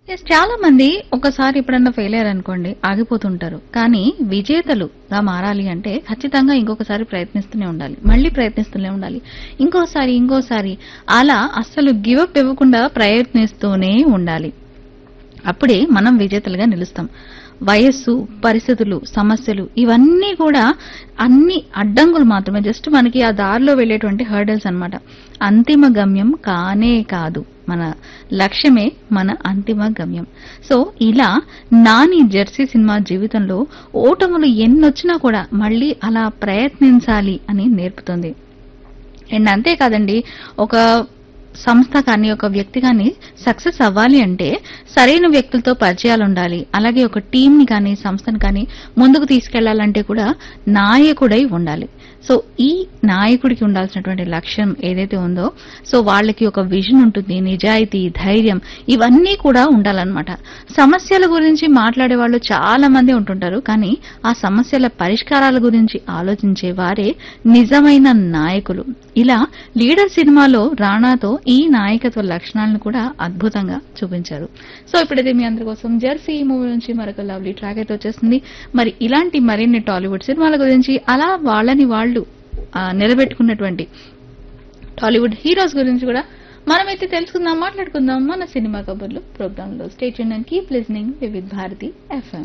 yes చాలా మంది ఒకసారి ఎప్పుడన్నా ఫెయిల్ అయ్యారు అనుకోండి ఆగిపోతుంటారు కానీ విజేతలుగా మారాలి అంటే ఖచ్చితంగా ఇంకొకసారి ప్రయత్నిస్తూనే ఉండాలి మళ్ళీ ప్రయత్నిస్తూనే ఉండాలి ఇంకోసారి ఇంకోసారి అలా అస్సలు గివప్ ఇవ్వకుండా ప్రయత్నిస్తూనే ఉండాలి అప్పుడే మనం విజేతలుగా నిలుస్తాం వయస్సు పరిస్థితులు సమస్యలు ఇవన్నీ కూడా అన్ని అడ్డంకులు మాత్రమే జస్ట్ మనకి ఆ దారిలో వెళ్ళేటువంటి హర్డల్స్ అన్నమాట అంతిమ గమ్యం కానే కాదు మన లక్ష్యమే మన అంతిమ గమ్యం సో ఇలా నాని జెర్సీ సినిమా జీవితంలో ఓటములు ఎన్నొచ్చినా కూడా మళ్ళీ అలా ప్రయత్నించాలి అని నేర్పుతుంది అండ్ అంతేకాదండి ఒక సంస్థ కానీ ఒక వ్యక్తి కానీ సక్సెస్ అవ్వాలి అంటే సరైన వ్యక్తులతో పరిచయాలు ఉండాలి అలాగే ఒక టీం ని కానీ సంస్థను కానీ ముందుకు తీసుకెళ్లాలంటే కూడా నాయకుడై ఉండాలి సో ఈ నాయకుడికి ఉండాల్సినటువంటి లక్ష్యం ఏదైతే ఉందో సో వాళ్ళకి ఒక విజన్ ఉంటుంది నిజాయితీ ధైర్యం ఇవన్నీ కూడా ఉండాలన్నమాట సమస్యల గురించి మాట్లాడే వాళ్ళు చాలా మంది ఉంటుంటారు కానీ ఆ సమస్యల పరిష్కారాల గురించి ఆలోచించే వారే నిజమైన నాయకులు ఇలా లీడర్ సినిమాలో రాణాతో ఈ నాయకత్వ లక్షణాలను కూడా అద్భుతంగా చూపించారు సో ఇప్పుడైతే మీ అందరి కోసం జెర్సీ మూవీ నుంచి మరొక లవ్లీ ట్రాక్ అయితే వచ్చేస్తుంది మరి ఇలాంటి మరిన్ని టాలీవుడ్ సినిమాల గురించి అలా వాళ్ళని వాళ్ళు ఆ, నిలబెట్టుకున్నటువంటి టాలీవుడ్ హీరోస్ గురించి కూడా మనమైతే తెలుసుకుందాం మాట్లాడుకుందాం మన సినిమా కబుర్లు ప్రోగ్రామ్ లో state and keep listening Vividh Bharati FM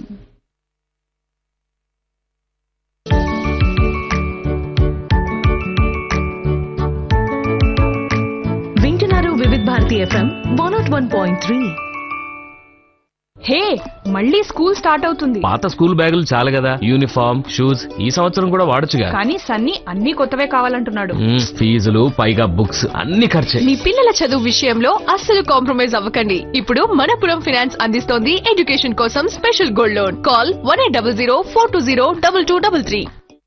వింటున్నారు Vividh Bharati FM one naught one point three hey మళ్ళీ స్కూల్ స్టార్ట్ అవుతుంది పాత స్కూల్ బ్యాగులు చాలు కదా యూనిఫామ్ షూస్ ఈ సంవత్సరం కూడా వాడొచ్చుగా కానీ సన్నీ అన్ని కొత్తవే కావాలంటున్నాడు మ్మ్, ఫీజులు పైగా బుక్స్ అన్ని ఖర్చే మీ పిల్లల చదువు విషయంలో అస్సలు కాంప్రమైజ్ అవ్వకండి ఇప్పుడు మనపురం ఫైనాన్స్ అందిస్తోంది ఎడ్యుకేషన్ కోసం special gold loan call one eight double zero four two zero double two double three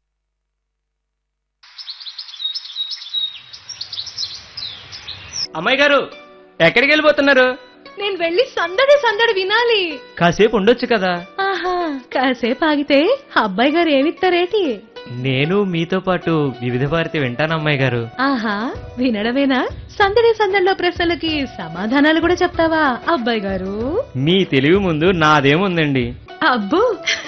అమ్మాయి గారు ఎక్కడికి వెళ్ళిపోతున్నారు నేను వెళ్ళి సందడి సందడి వినాలి కాసేపు ఉండొచ్చు కదా ఆహా కాసేపు ఆగితే అబ్బాయి గారు ఏమిస్తారేటి నేను మీతో పాటు వివిధ భారతి వింటాను అమ్మాయి గారు ఆహా వినడమేనా సందడి సందడిలో ప్రశ్నలకి సమాధానాలు కూడా చెప్తావా అబ్బాయి గారు మీ తెలివి ముందు నాదేముందండి అబ్బో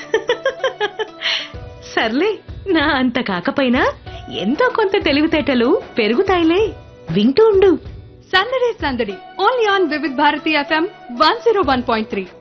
సర్లే నా అంత కాకపోయినా ఎంతో కొంత తెలివితేటలు పెరుగుతాయిలే వింటూ ఉండు సందడి సందడి only on Vividh Bharati FM one zero one point three